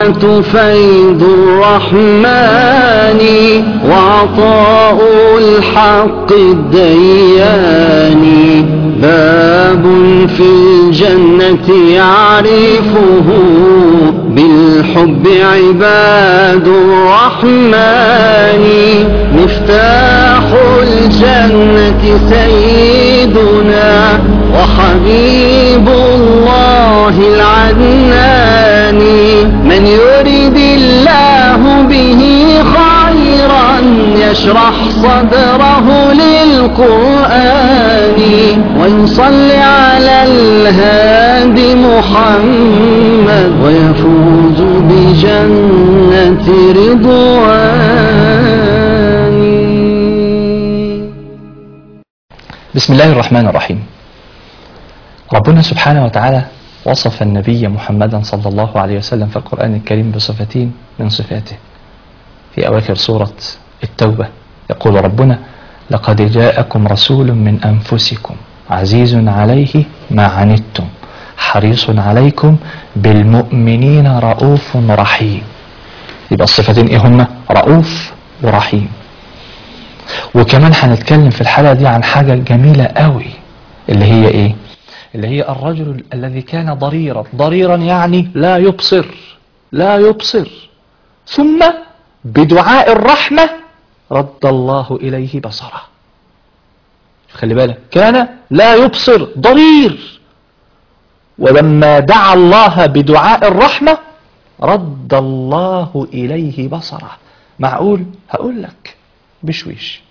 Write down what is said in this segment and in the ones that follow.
فيض الرحمن وعطاء الحق الديان باب في الجنة يعرفه بالحب عباد الرحمن مفتاح الجنة سيدنا وحبيب الله العدنان من يريد الله به خيرا يشرح صدره للقرآن ويصلي على الهادي محمد ويفوز بجنة رضوان بسم الله الرحمن الرحيم ربنا سبحانه وتعالى وصف النبي محمدا صلى الله عليه وسلم في القرآن الكريم بصفتين من صفاته في أواخر سورة التوبة يقول ربنا لقد جاءكم رسول من أنفسكم عزيز عليه ما عنتم حريص عليكم بالمؤمنين رؤوف رحيم يبقى الصفتين ايه هما رؤوف ورحيم وكمان هنتكلم في الحلقة دي عن حاجة جميلة قوي اللي هي ايه اللي هي الرجل الذي كان ضريرا ضريرا يعني لا يبصر لا يبصر ثم بدعاء الرحمة رد الله إليه بصره خلي بالك كان لا يبصر ضرير ولما دعا الله بدعاء الرحمة رد الله إليه بصره معقول هقول لك بشويش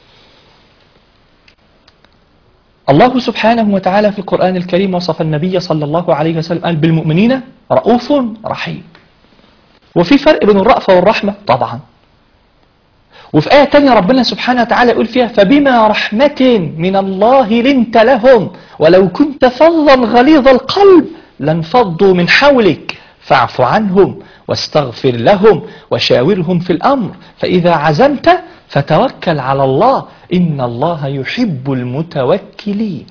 الله سبحانه وتعالى في القرآن الكريم وصف النبي صلى الله عليه وسلم قال بالمؤمنين رؤوف رحيم وفي فرق بين الرأفة والرحمة طبعا وفي آية تانية ربنا سبحانه وتعالى يقول فيها فبما رحمة من الله لنت لهم ولو كنت فظا غليظ القلب لانفضوا من حولك فاعف عنهم واستغفر لهم وشاورهم في الأمر فإذا عزمت فتوكل على الله إن الله يحب المتوكلين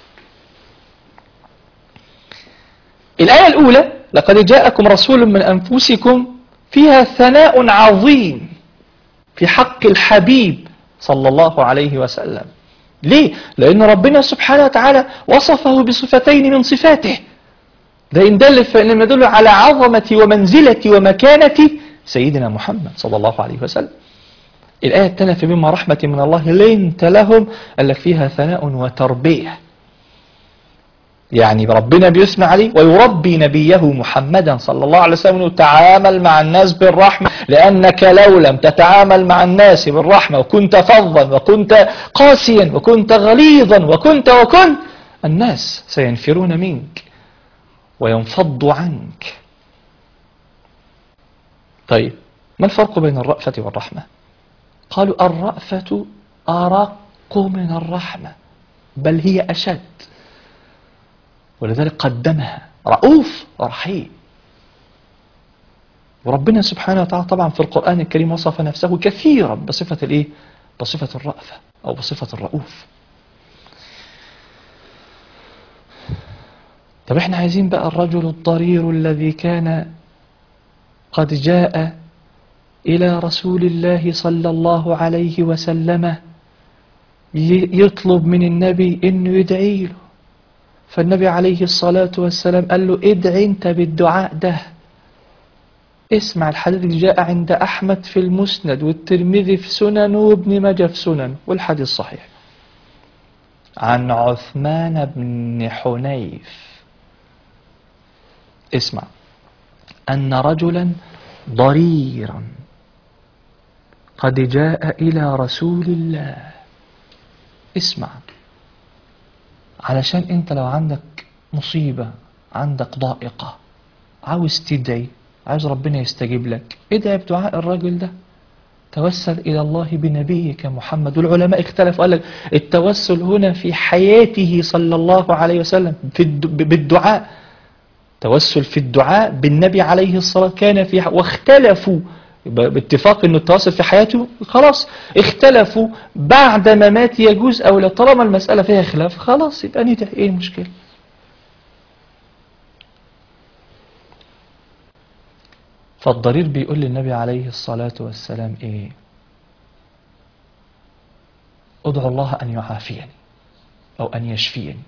الآية الأولى لقد جاءكم رسول من أنفسكم فيها ثناء عظيم في حق الحبيب صلى الله عليه وسلم ليه؟ لأن ربنا سبحانه وتعالى وصفه بصفتين من صفاته ده إن دل فإنما يدل على عظمة ومنزلة ومكانة سيدنا محمد صلى الله عليه وسلم الآية الثانية فبما رحمة من الله لنت لهم قال لك فيها ثناء وتربية يعني ربنا بيثنى عليه ويربي نبيه محمدا صلى الله عليه وسلم وتعامل مع الناس بالرحمة لأنك لو لم تتعامل مع الناس بالرحمة وكنت فظا وكنت قاسيا وكنت غليظا وكنت وكنت الناس سينفرون منك وينفضوا عنك طيب ما الفرق بين الرأفة والرحمة قالوا الرأفة أرق من الرحمة بل هي أشد ولذلك قدمها رؤوف رحيم وربنا سبحانه وتعالى طبعا في القرآن الكريم وصف نفسه كثيرا بصفة الايه بصفة الرأفة أو بصفة الرؤوف طب احنا عايزين بقى الرجل الضرير الذي كان قد جاء إلى رسول الله صلى الله عليه وسلم يطلب من النبي انه يدعي له فالنبي عليه الصلاة والسلام قال له ادعي انت بالدعاء ده اسمع الحديث اللي جاء عند أحمد في المسند والترمذي في سنن وابن ماجه في سنن والحديث صحيح عن عثمان بن حنيف اسمع أن رجلا ضريرا قد جاء إلى رسول الله اسمع علشان انت لو عندك مصيبة عندك ضائقة عاوز تدعي عاوز ربنا يستجيب لك ادعي بدعاء الرجل ده توسل إلى الله بنبيك محمد والعلماء اختلفوا قال لك التوسل هنا في حياته صلى الله عليه وسلم في بالدعاء توسل في الدعاء بالنبي عليه الصلاة كان في واختلفوا باتفاق انه التواصل في حياته خلاص اختلفوا بعد ما مات يجوز او لا طالما المسألة فيها خلاف خلاص يبقى ندعي ايه المشكلة فالضرير بيقول للنبي عليه الصلاة والسلام ايه ادعو الله ان يعافيني او ان يشفيني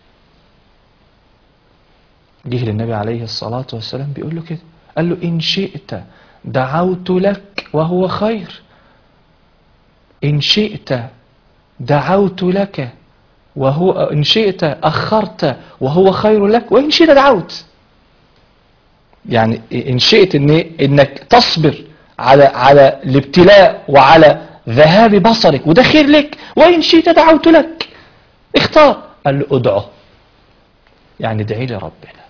جه للنبي عليه الصلاة والسلام بيقول له كده قال له إن شئت دعوت لك وهو خير إن شئت دعوت لك وهو إن شئت أخرت وهو خير لك وإن شئت دعوت يعني إن شئت إن إنك تصبر على على الابتلاء وعلى ذهاب بصرك وده خير لك وإن شئت دعوت لك اختار قال له ادعه يعني ادعي لي ربنا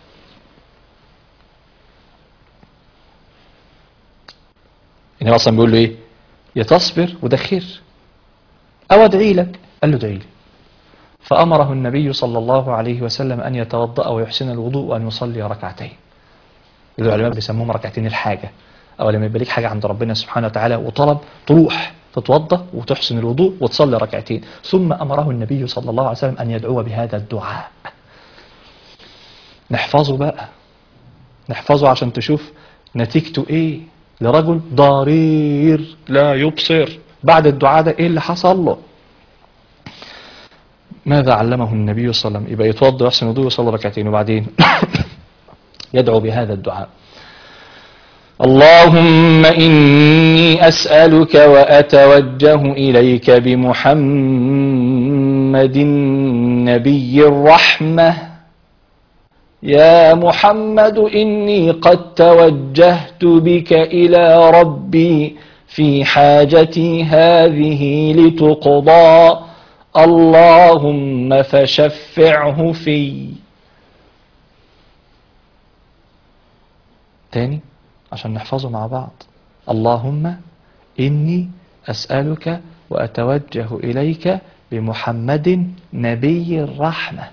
النبي اصلا بيقول له ايه يا تصبر وده خير او ادعي لك قال له ادعي لي فامره النبي صلى الله عليه وسلم ان يتوضا ويحسن الوضوء وان يصلي ركعتين العلماء بيسموهم ركعتين الحاجه او لما يبقى ليك حاجه عند ربنا سبحانه وتعالى وطلب تروح تتوضا وتحسن الوضوء وتصلي ركعتين ثم امره النبي صلى الله عليه وسلم ان يدعو بهذا الدعاء نحفظه بقى نحفظه عشان تشوف نتيجته ايه لرجل ضرير لا يبصر بعد الدعاء ده ايه اللي حصل له ماذا علمه النبي صلى الله عليه وسلم يبقى يتوضا ويحسن الوضوء ويصلي ركعتين وبعدين يدعو بهذا الدعاء اللهم إني أسألك وأتوجه إليك بمحمد نبي الرحمة يا محمد إني قد توجهت بك إلى ربي في حاجتي هذه لتقضى اللهم فشفعه في تاني عشان نحفظه مع بعض اللهم إني أسألك وأتوجه إليك بمحمد نبي الرحمة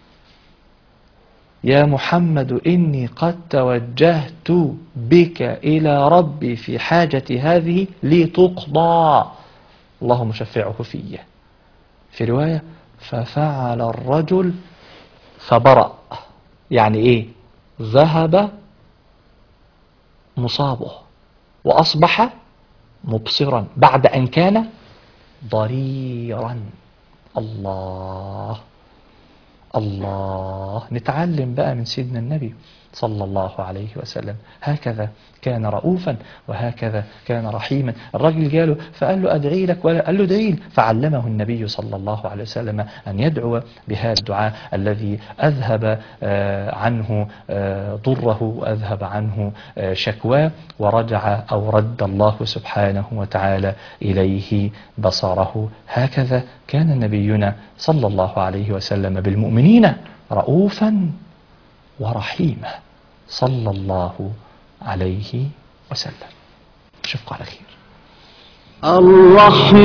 يا محمد إني قد توجهت بك إلى ربي في حاجتي هذه لتقضى اللهم شفعه في في رواية ففعل الرجل فبرأ يعني إيه ذهب مصابه وأصبح مبصرا بعد أن كان ضريرا الله الله نتعلم بقى من سيدنا النبي صلى الله عليه وسلم هكذا كان رؤوفا وهكذا كان رحيما الرجل جاله فقال له أدعي لك ولا قال له ادعي لي فعلمه النبي صلى الله عليه وسلم أن يدعو بهذا الدعاء الذي أذهب آه، عنه آه، ضره وأذهب عنه آه، شكواه ورجع أو رد الله سبحانه وتعالى إليه بصره هكذا كان نبينا صلى الله عليه وسلم بالمؤمنين رؤوفا ورحيما صلى الله عليه وسلم اشوفكم على خير الرحمن